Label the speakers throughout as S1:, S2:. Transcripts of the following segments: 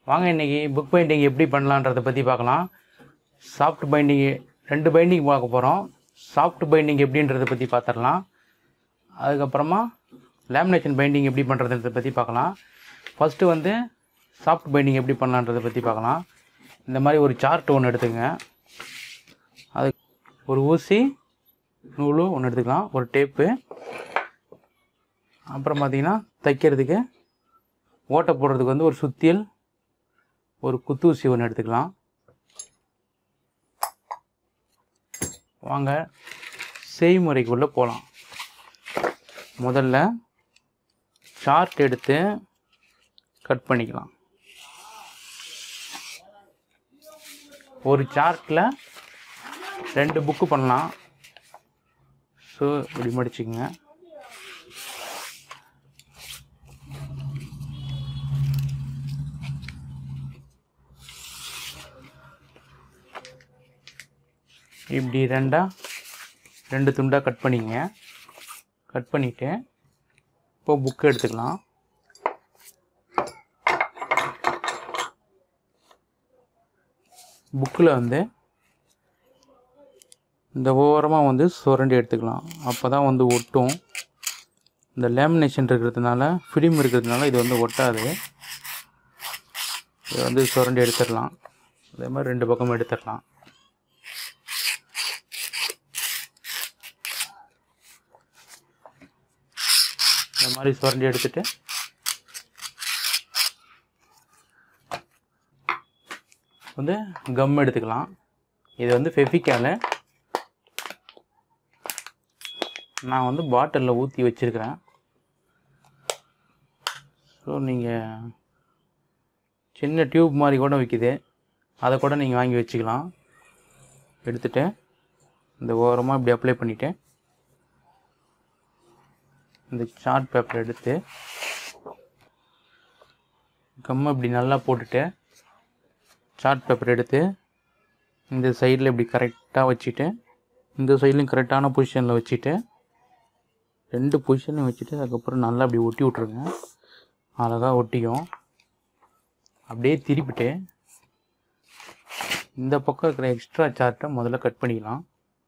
S1: வாங்க இன்றைக்கி book binding எப்படி பண்ணலான்றதை பற்றி பார்க்கலாம் சாஃப்ட் பைண்டிங் ரெண்டு பைண்டிங் பார்க்க போகிறோம் சாஃப்ட் பைண்டிங் எப்படின்றத பற்றி பார்த்துடலாம் அதுக்கப்புறமா லேமினேஷன் பைண்டிங் எப்படி பண்ணுறதுன்றதை பற்றி பார்க்கலாம் ஃபஸ்ட்டு வந்து சாஃப்ட் பைண்டிங் எப்படி பண்ணலான்றதை பற்றி பார்க்கலாம் இந்த மாதிரி ஒரு சார்ட் ஒன்று எடுத்துங்க அது ஒரு ஊசி நூலு ஒன்று எடுத்துக்கலாம் ஒரு டேப்பு அப்புறம் பார்த்தீங்கன்னா தைக்கிறதுக்கு ஓட்டை போடுறதுக்கு வந்து ஒரு சுத்தியல் ஒரு குத்தூசி ஒன்று எடுத்துக்கலாம் வாங்க செய்முறைக்குள்ளே போகலாம் முதல்ல சார்ட் எடுத்து கட் பண்ணிக்கலாம் ஒரு சார்ட்டில் ரெண்டு புக்கு பண்ணலாம் ஸோ இப்படி மடிச்சுக்கங்க இப்படி ரெண்டாக ரெண்டு துண்டாக கட் பண்ணிங்க கட் பண்ணிவிட்டு இப்போ புக்கு எடுத்துக்கலாம் புக்கில் வந்து இந்த ஓரமாக வந்து சுரண்டி எடுத்துக்கலாம் அப்போ தான் வந்து ஒட்டும் இந்த லேமினேஷன் இருக்கிறதுனால ஃபிலிம் இருக்கிறதுனால இது வந்து ஒட்டாது இதை வந்து சுரண்டி எடுத்துடலாம் அதே மாதிரி ரெண்டு பக்கமும் எடுத்துடலாம் இந்த மாதிரி சுரண்டி எடுத்துட்டு வந்து கம் எடுத்துக்கலாம் இது வந்து ஃபெஃபிக்காலு நான் வந்து பாட்டிலில் ஊற்றி வச்சுருக்கிறேன் ஸோ நீங்கள் சின்ன டியூப் மாதிரி கூட விற்கிது அதை கூட நீங்கள் வாங்கி வச்சுக்கலாம் எடுத்துகிட்டு இந்த ஓரமாக இப்படி அப்ளை பண்ணிவிட்டு இந்த சார்ட் பேப்பர் எடுத்து கம்மை இப்படி நல்லா போட்டுட்டு சார்ட் பேப்பர் எடுத்து இந்த சைடில் இப்படி கரெக்டாக வச்சுட்டு இந்த சைட்லையும் கரெக்டான பொசிஷனில் வச்சுட்டு ரெண்டு பொசிஷனையும் வச்சுட்டு அதுக்கப்புறம் நல்லா அப்படி ஒட்டி விட்ருங்க அழகாக ஒட்டிக்கும் அப்படியே திருப்பிட்டு இந்த பக்கம் இருக்கிற எக்ஸ்ட்ரா சார்ட்டை முதல்ல கட் பண்ணிக்கலாம்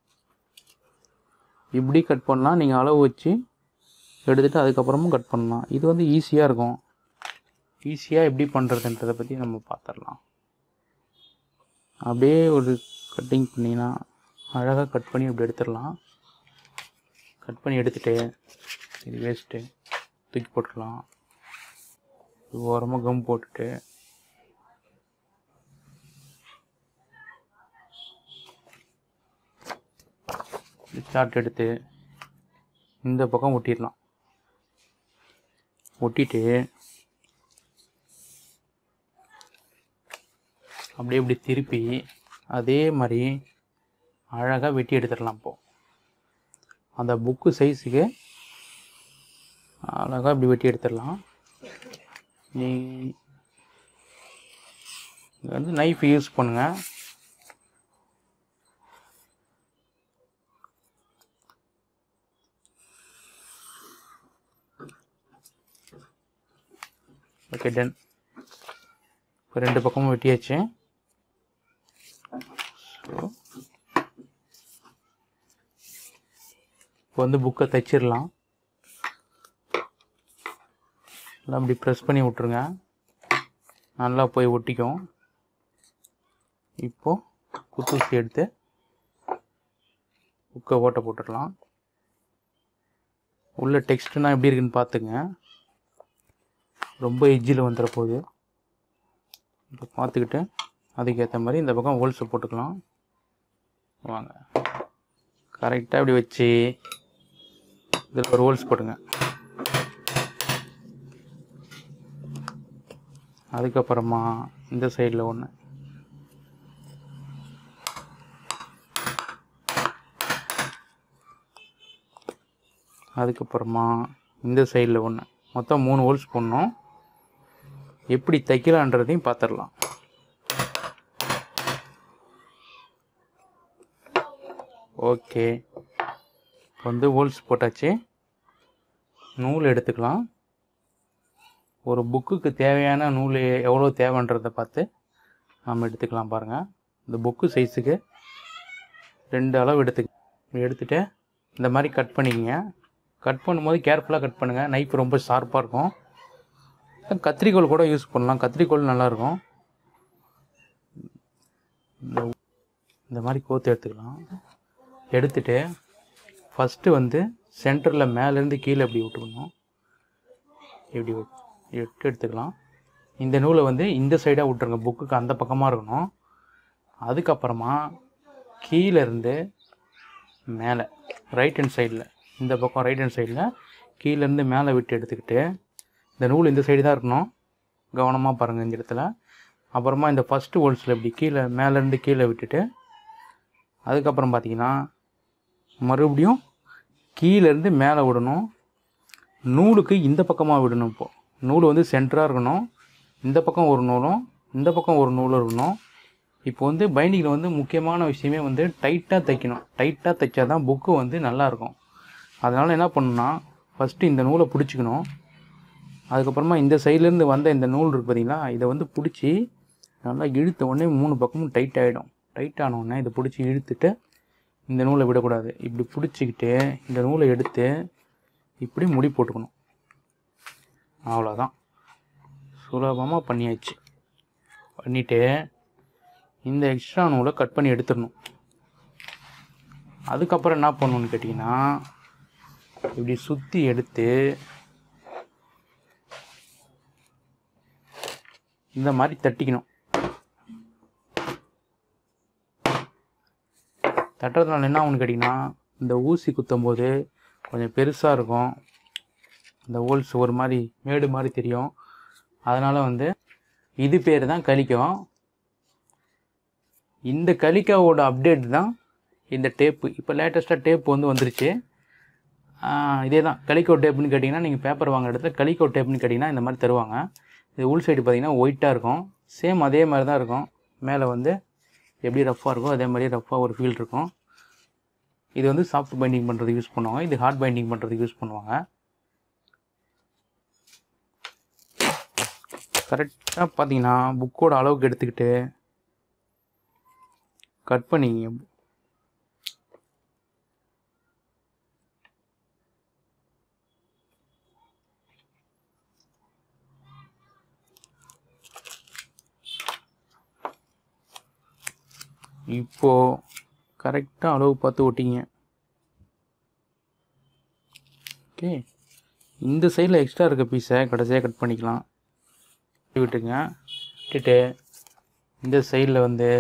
S1: இப்படி கட் பண்ணலாம் நீங்கள் அளவு வச்சு எடுத்துகிட்டு அதுக்கப்புறமும் கட் பண்ணலாம் இது வந்து ஈஸியாக இருக்கும் ஈஸியாக எப்படி பண்ணுறதுன்றதை பற்றி நம்ம பார்த்துடலாம் அப்படியே ஒரு கட்டிங் பண்ணிங்கன்னா அழகாக கட் பண்ணி அப்படி எடுத்துடலாம் கட் பண்ணி எடுத்துகிட்டு இது வேஸ்ட்டு தூக்கி போட்டுடலாம் இது ஓரமாக கம் போட்டுட்டு சார்ட் எடுத்து இந்த பக்கம் ஒட்டிடலாம் ஒட்டிட்டு அப்படியே இப்படி திருப்பி அதே மாதிரி அழகாக வெட்டி எடுத்துடலாம் இப்போ அந்த புக்கு சைஸுக்கு அழகாக இப்படி வெட்டி எடுத்துடலாம் நீ இங்க வந்து நைஃப் யூஸ் பண்ணுங்கள் ஓகே டன் இப்போ ரெண்டு பக்கமும் வெட்டியாச்சு ஸோ இப்போ வந்து புக்கை தைச்சிடலாம் எல்லாம் அப்படி ப்ரெஸ் பண்ணி விட்ருங்க நல்லா போய் ஒட்டிக்கும் இப்போது குத்தூசி எடுத்து புக்கை ஓட்ட போட்டுடலாம் உள்ள டெக்ஸ்ட்னா எப்படி இருக்குன்னு பார்த்துங்க ரொம்ப எஜ்ஜில் வந்துட போகுது இப்போ பார்த்துக்கிட்டு அதுக்கேற்ற மாதிரி இந்த பக்கம் ஹோல்ஸை போட்டுக்கலாம் வாங்க கரெக்டாக இப்படி வச்சு இதில் ஒரு ஹோல்ஸ் போட்டுங்க அதுக்கப்புறமா இந்த சைடில் ஒன்று அதுக்கப்புறமா இந்த சைடில் ஒன்று மொத்தம் மூணு ஹோல்ஸ் போடணும் எப்படி தைக்கலான்றதையும் பார்த்துடலாம் ஓகே இப்போ வந்து ஹோல்ஸ் போட்டாச்சு நூல் எடுத்துக்கலாம் ஒரு புக்குக்கு தேவையான நூல் எவ்வளோ தேவைன்றதை பார்த்து நாம் எடுத்துக்கலாம் பாருங்கள் இந்த புக்கு சைஸுக்கு ரெண்டு அளவு எடுத்து எடுத்துகிட்டு இந்த மாதிரி கட் பண்ணிக்கங்க கட் பண்ணும்போது கேர்ஃபுல்லாக கட் பண்ணுங்கள் நைஃப் ரொம்ப ஷார்ப்பாக இருக்கும் கத்திரிக்கோல் கூட யூஸ் பண்ணலாம் கத்திரிக்கோல் நல்லாயிருக்கும் இந்த இந்த மாதிரி கோத்து எடுத்துக்கலாம் எடுத்துட்டு ஃபஸ்ட்டு வந்து சென்டரில் மேலேருந்து கீழே இப்படி விட்டுக்கணும் இப்படி விட்- விட்டு எடுத்துக்கலாம் இந்த நூலை வந்து இந்த சைடாக விட்டுருங்க புக்குக்கு அந்த பக்கமாக இருக்கணும் அதுக்கப்புறமா கீழே இருந்து மேலே ரைட் ஹேண்ட் சைடில் இந்த பக்கம் ரைட் ஹேண்ட் சைடில் கீழேருந்து மேலே விட்டு எடுத்துக்கிட்டு இந்த நூல் இந்த சைடு தான் இருக்கணும் கவனமாக பாருங்கள் இந்த இடத்துல அப்புறமா இந்த ஃபஸ்ட்டு ஹோல்ஸில் இப்படி கீழே மேலேருந்து கீழே விட்டுட்டு அதுக்கப்புறம் பார்த்தீங்கன்னா மறுபடியும் கீழேருந்து மேலே விடணும் நூலுக்கு இந்த பக்கமாக விடணும் இப்போது நூல் வந்து சென்டராக இருக்கணும் இந்த பக்கம் ஒரு நூலும் இந்த பக்கம் ஒரு நூலும் இருக்கணும் இப்போ வந்து பைண்டிங்கில் வந்து முக்கியமான விஷயமே வந்து டைட்டாக தைக்கணும் டைட்டாக தைச்சா தான் புக்கு வந்து நல்லாயிருக்கும் அதனால் என்ன பண்ணணும்னா ஃபஸ்ட்டு இந்த நூலை பிடிச்சிக்கணும் அதுக்கப்புறமா இந்த சைட்லேருந்து வந்த இந்த நூல் இருக்கு பார்த்தீங்களா இதை வந்து பிடிச்சி நல்லா இழுத்த உடனே மூணு பக்கமும் டைட் ஆகிடும் டைட் ஆன உடனே இதை பிடிச்சி இழுத்துட்டு இந்த நூலை விடக்கூடாது இப்படி பிடிச்சிக்கிட்டு இந்த நூலை எடுத்து இப்படி முடி போட்டுக்கணும் அவ்வளோதான் சுலபமாக பண்ணியாச்சு பண்ணிவிட்டு இந்த எக்ஸ்ட்ரா நூலை கட் பண்ணி எடுத்துடணும் அதுக்கப்புறம் என்ன பண்ணணும்னு கேட்டிங்கன்னா இப்படி சுற்றி எடுத்து இந்த மாதிரி தட்டிக்கணும் தட்டுறதுனால என்ன ஆகும்னு கேட்டிங்கன்னா இந்த ஊசி குத்தும் போது கொஞ்சம் பெருசாக இருக்கும் இந்த ஹோல்ஸ் ஒரு மாதிரி மேடு மாதிரி தெரியும் அதனால் வந்து இது பேர் தான் கலிக்கம் இந்த கலிக்காவோட அப்டேட் தான் இந்த டேப்பு இப்போ லேட்டஸ்ட்டாக டேப் வந்து வந்துருச்சு ஆஹ் இதே தான் கலிக்கோ டேப்னு கேட்டிங்கன்னா நீங்கள் பேப்பர் வாங்குற இடத்துல கலிக்கோ டேப்னு கேட்டிங்கன்னா இந்த மாதிரி தருவாங்க இது உள் சைடு பார்த்தீங்கன்னா ஒயிட்டாக இருக்கும் சேம் அதே மாதிரி தான் இருக்கும் மேலே வந்து எப்படி ரஃப்பாக இருக்கோ அதே மாதிரி ரஃப்பாக ஒரு ஃபீல் இருக்கும் இது வந்து சாஃப்ட் பைண்டிங் பண்ணுறதுக்கு யூஸ் பண்ணுவாங்க இது ஹார்ட் பைண்டிங் பண்ணுறதுக்கு யூஸ் பண்ணுவாங்க கரெக்டாக பார்த்தீங்கன்னா புக்கோட அளவுக்கு எடுத்துக்கிட்டு கட் பண்ணிங்க இப்போ கரெக்டாக அளவு பார்த்து ஒட்டிங்க ஓகே இந்த சைடில் எக்ஸ்ட்ரா இருக்க பீஸை கடைசியாக கட் பண்ணிக்கலாம் விட்டுங்க விட்டுட்டு இந்த சைடில் வந்து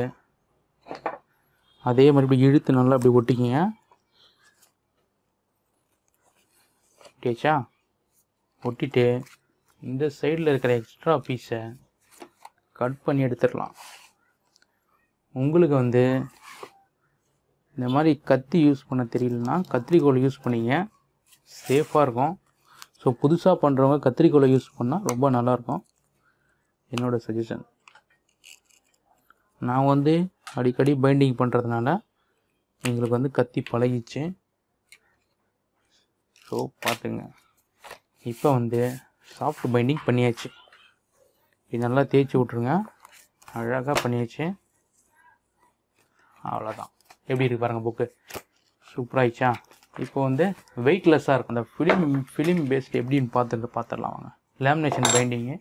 S1: அதே மாதிரி இப்படி இழுத்து நல்லா அப்படி ஒட்டிக்கிங்க ஒட்டியாச்சா ஒட்டிட்டு இந்த சைடில் இருக்கிற எக்ஸ்ட்ரா பீஸை கட் பண்ணி எடுத்துடலாம் உங்களுக்கு வந்து இந்த மாதிரி கத்தி யூஸ் பண்ண தெரியலனா கத்திரிக்கோல் யூஸ் பண்ணிங்க சேஃபாக இருக்கும் ஸோ புதுசாக பண்ணுறவங்க கத்திரிக்கோலை யூஸ் பண்ணால் ரொம்ப நல்லாயிருக்கும் என்னோடய சஜஷன் நான் வந்து அடிக்கடி பைண்டிங் பண்ணுறதுனால எங்களுக்கு வந்து கத்தி பழகிச்சு ஸோ பார்த்துங்க இப்போ வந்து சாஃப்ட் பைண்டிங் பண்ணியாச்சு இது நல்லா தேய்ச்சி விட்ருங்க அழகாக பண்ணியாச்சு அவ்வளோதான் எப்படி இருக்கு பாருங்கள் புக்கு சூப்பராகிடுச்சா இப்போ வந்து வெயிட்லெஸ்ஸாக இருக்கும் அந்த ஃபிலிம் ஃபிலிம் பேஸ்ட் எப்படின்னு பார்த்துட்டு பார்த்துடலாம் வாங்க லேமினேஷன் பைண்டிங்கு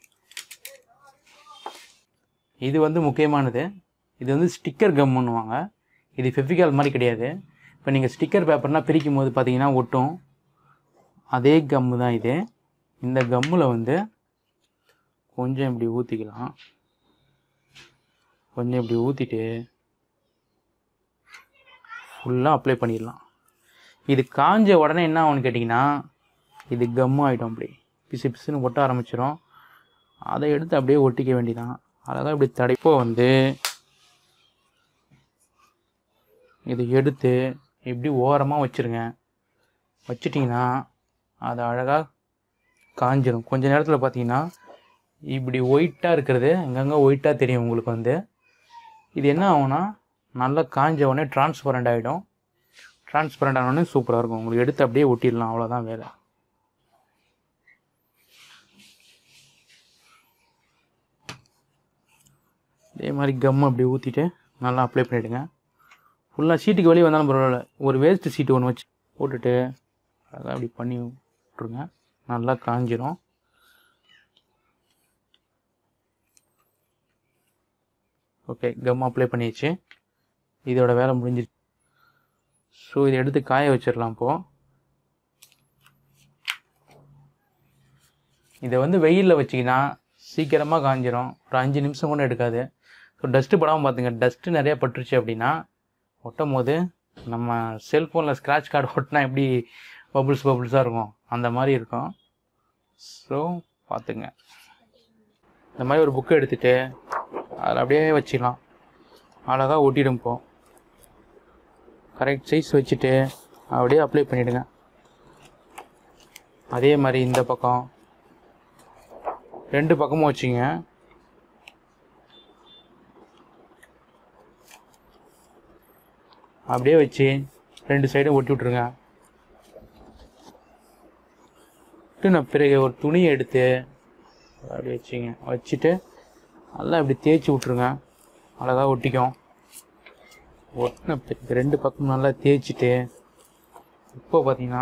S1: இது வந்து முக்கியமானது இது வந்து ஸ்டிக்கர் கம்முன்னுவாங்க இது ஃபெவிகால் மாதிரி கிடையாது இப்போ நீங்கள் ஸ்டிக்கர் பேப்பர்னால் பிரிக்கும் போது பார்த்தீங்கன்னா ஒட்டும் அதே கம்மு தான் இது இந்த கம்மில் வந்து கொஞ்சம் இப்படி ஊற்றிக்கலாம் கொஞ்சம் இப்படி ஊற்றிட்டு ஃபுல்லாக அப்ளை பண்ணிடலாம் இது காஞ்ச உடனே என்ன ஆகும்னு கேட்டிங்கன்னா இது கம்மு ஆகிடும் அப்படி பிசு பிசுன்னு ஒட்ட ஆரம்பிச்சிடும் அதை எடுத்து அப்படியே ஒட்டிக்க வேண்டியதான் அழகாக இப்படி தடைப்போ வந்து இதை எடுத்து இப்படி ஓரமாக வச்சுருங்க வச்சிட்டிங்கன்னா அது அழகாக காஞ்சிரும் கொஞ்ச நேரத்தில் பார்த்தீங்கன்னா இப்படி ஒயிட்டாக இருக்கிறது அங்கங்கே ஒயிட்டாக தெரியும் உங்களுக்கு வந்து இது என்ன ஆகும்னா நல்லா காஞ்ச உடனே டிரான்ஸ்பரண்ட் ஆகிடும் டிரான்ஸ்பரண்ட் ஆனோடனே சூப்பராக இருக்கும் உங்களுக்கு எடுத்து அப்படியே ஒட்டிடலாம் அவ்வளோதான் வேலை இதே மாதிரி கம் அப்படி ஊற்றிட்டு நல்லா அப்ளை பண்ணிவிடுங்க ஃபுல்லாக சீட்டுக்கு வெளியே வந்தாலும் பரவாயில்ல ஒரு வேஸ்ட்டு சீட்டு ஒன்று வச்சு போட்டுட்டு அழகாக அப்படி பண்ணி விட்ருங்க நல்லா காஞ்சிரும் ஓகே கம் அப்ளை பண்ணியாச்சு இதோட வேலை முடிஞ்சிருச்சு ஸோ இதை எடுத்து காய வச்சிடலாம் இப்போது இதை வந்து வெயிலில் வச்சிங்கன்னா சீக்கிரமாக காஞ்சிரும் ஒரு அஞ்சு நிமிஷம் கூட எடுக்காது ஸோ டஸ்ட்டு படாமல் பார்த்துங்க டஸ்ட்டு நிறையா பட்டுருச்சு அப்படின்னா ஒட்டும் போது நம்ம செல்ஃபோனில் ஸ்க்ராட்ச் கார்டு ஒட்டினா எப்படி பபுள்ஸ் பபுள்ஸாக இருக்கும் அந்த மாதிரி இருக்கும் ஸோ பார்த்துங்க இந்த மாதிரி ஒரு புக்கை எடுத்துகிட்டு அதில் அப்படியே வச்சிடலாம் அழகாக ஒட்டிடும் இப்போ கரெக்ட் சைஸ் வச்சுட்டு அப்படியே அப்ளை பண்ணிவிடுங்க அதே மாதிரி இந்த பக்கம் ரெண்டு பக்கமும் வச்சுங்க அப்படியே வச்சு ரெண்டு சைடும் ஒட்டி விட்ருங்க நான் பிறகு ஒரு துணியை எடுத்து அப்படி வச்சுங்க வச்சுட்டு நல்லா இப்படி தேய்ச்சி விட்ருங்க அழகாக ஒட்டிக்கும் ஒட்டின பிறகு ரெண்டு பக்கம் நல்லா தேய்ச்சிட்டு இப்போ பார்த்தீங்கன்னா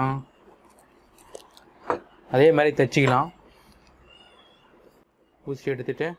S1: அதே மாதிரி தைச்சிக்கலாம் ஊசி எடுத்துட்டு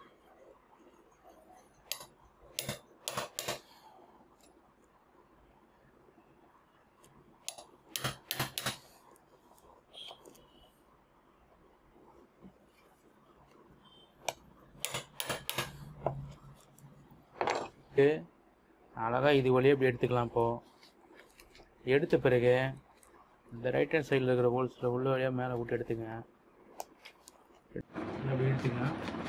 S1: அழகாக இது வழியாக இப்படி எடுத்துக்கலாம் இப்போது எடுத்த பிறகு இந்த ரைட் ஹேண்ட் சைடில் இருக்கிற ஹோல்ஸில் உள்ள வழியாக மேலே விட்டு எடுத்துங்க அப்படி எடுத்துங்க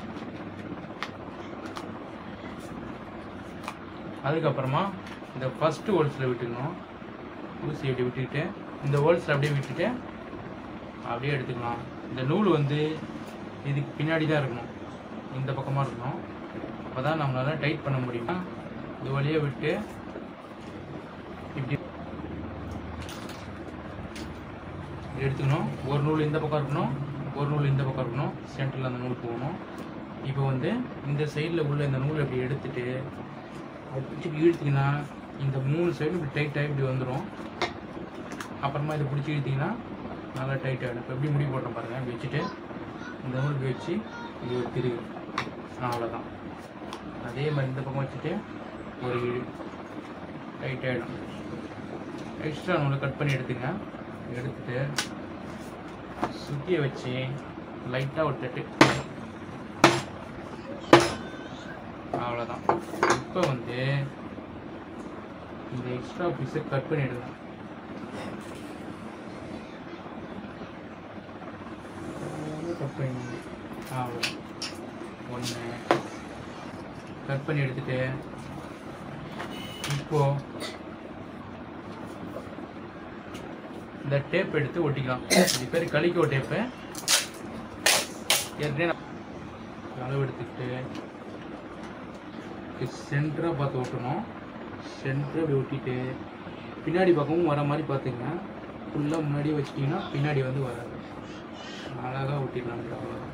S1: அதுக்கப்புறமா இந்த ஃபஸ்ட்டு ஹோல்ஸில் விட்டுக்கணும் ஊசி இப்படி விட்டுக்கிட்டு இந்த ஹோல்ஸில் அப்படியே விட்டுட்டு அப்படியே எடுத்துக்கலாம் இந்த நூல் வந்து இதுக்கு பின்னாடி தான் இருக்கணும் இந்த பக்கமாக இருக்கணும் அப்போ தான் நம்மளால் டைட் பண்ண முடியுமா இது வழியாக விட்டு இப்படி இப்படி எடுத்துக்கணும் ஒரு நூல் இந்த பக்கம் இருக்கணும் ஒரு நூல் இந்த பக்கம் இருக்கணும் சென்டரில் அந்த நூல் போகணும் இப்போ வந்து இந்த சைடில் உள்ள இந்த நூல் இப்படி எடுத்துட்டு அப்படி இப்படி இழுத்தீங்கன்னா இந்த மூணு சைடு இப்படி டைட்டாக இப்படி வந்துடும் அப்புறமா இதை பிடிச்சி இழுத்தீங்கன்னா நல்லா டைட் ஆகிடும் இப்போ எப்படி முடி போட்டோம் பாருங்கள் இப்படி வச்சுட்டு இந்த நூல் இப்படி வச்சு இது ஒரு திருகு அவ்வளோதான் அதே மாதிரி இந்த பக்கம் வச்சுட்டு ஒரு இழு டைட் ஆகிடும் எக்ஸ்ட்ரா நூலை கட் பண்ணி எடுத்துங்க எடுத்துட்டு சுத்தியை வச்சு லைட்டாக ஒரு தட்டு அவ்வளோதான் இப்போ வந்து இந்த எக்ஸ்ட்ரா பீஸை கட் பண்ணிடுங்க கட் பண்ணி அவ்வளோ ஒன்று கட் பண்ணி எடுத்துட்டு இப்போ இந்த டேப் எடுத்து ஒட்டிக்கலாம் இது பேர் கலிக்கோ டேப்பு ஏற்கனவே நான் அளவு எடுத்துக்கிட்டு சென்டராக பார்த்து ஒட்டணும் சென்டராக இப்படி ஒட்டிட்டு பின்னாடி பக்கமும் வர மாதிரி பார்த்துங்க ஃபுல்லாக முன்னாடியே வச்சிட்டிங்கன்னா பின்னாடி வந்து வராது அழகாக ஒட்டிடலாம் அவ்வளோதான்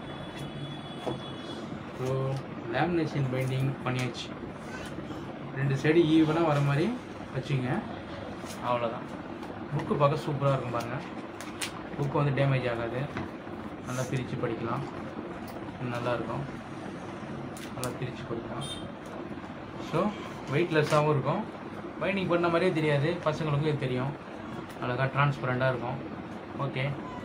S1: ஸோ லேமினேஷன் பைண்டிங் பண்ணியாச்சு ரெண்டு சைடு ஈவனாக வர மாதிரி வச்சுங்க அவ்வளோதான் புக்கு பார்க்க சூப்பராக இருக்கும் பாருங்கள் புக்கு வந்து டேமேஜ் ஆகாது நல்லா பிரித்து படிக்கலாம் நல்லா இருக்கும் நல்லா பிரித்து படிக்கலாம் ஸோ வெயிட்லெஸ்ஸாகவும் இருக்கும் பைண்டிங் பண்ண மாதிரியே தெரியாது பசங்களுக்கும் இது தெரியும் அழகாக டிரான்ஸ்பரண்ட்டாக இருக்கும் ஓகே